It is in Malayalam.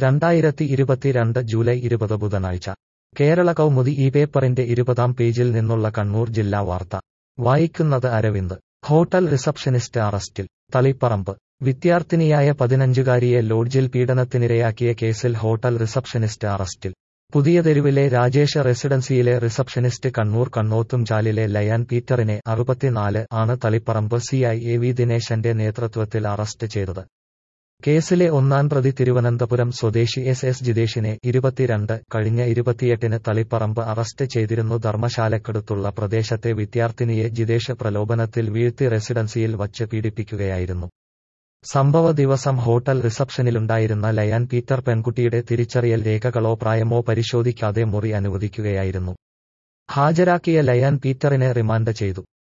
രണ്ടായിരത്തി ഇരുപത്തിരണ്ട് ജൂലൈ ഇരുപത് ബുധനാഴ്ച കേരള കൗമുദി ഈ പേപ്പറിന്റെ ഇരുപതാം പേജിൽ നിന്നുള്ള കണ്ണൂർ ജില്ലാ വാർത്ത വായിക്കുന്നത് അരവിന്ദ് ഹോട്ടൽ റിസപ്ഷനിസ്റ്റ് അറസ്റ്റിൽ തളിപ്പറമ്പ് വിദ്യാർത്ഥിനിയായ പതിനഞ്ചുകാരിയെ ലോഡ്ജിൽ പീഡനത്തിനിരയാക്കിയ കേസിൽ ഹോട്ടൽ റിസപ്ഷനിസ്റ്റ് അറസ്റ്റിൽ പുതിയ തെരുവിലെ രാജേഷ് റെസിഡൻസിയിലെ റിസപ്ഷനിസ്റ്റ് കണ്ണൂർ കണ്ണോത്തും ചാലിലെ ലയാൻ പീറ്ററിനെ അറുപത്തിനാല് ആണ് തളിപ്പറമ്പ് സിഐ എ വി ദിനേശന്റെ നേതൃത്വത്തിൽ അറസ്റ്റ് ചെയ്തത് കേസിലെ ഒന്നാം പ്രതി തിരുവനന്തപുരം സ്വദേശി എസ് എസ് ജിതേഷിനെ ഇരുപത്തിരണ്ട് കഴിഞ്ഞ ഇരുപത്തിയെട്ടിന് തളിപ്പറമ്പ് അറസ്റ്റ് ചെയ്തിരുന്നു ധർമ്മശാലക്കടുത്തുള്ള പ്രദേശത്തെ വിദ്യാർത്ഥിനിയെ ജിതേഷ് പ്രലോഭനത്തിൽ വീഴ്ത്തി റെസിഡൻസിയിൽ വച്ച് പീഡിപ്പിക്കുകയായിരുന്നു സംഭവ ദിവസം ഹോട്ടൽ റിസപ്ഷനിലുണ്ടായിരുന്ന ലയാൻ പീറ്റർ പെൺകുട്ടിയുടെ തിരിച്ചറിയൽ രേഖകളോ പ്രായമോ പരിശോധിക്കാതെ മുറി അനുവദിക്കുകയായിരുന്നു ഹാജരാക്കിയ ലയാൻ പീറ്ററിനെ റിമാൻഡ് ചെയ്തു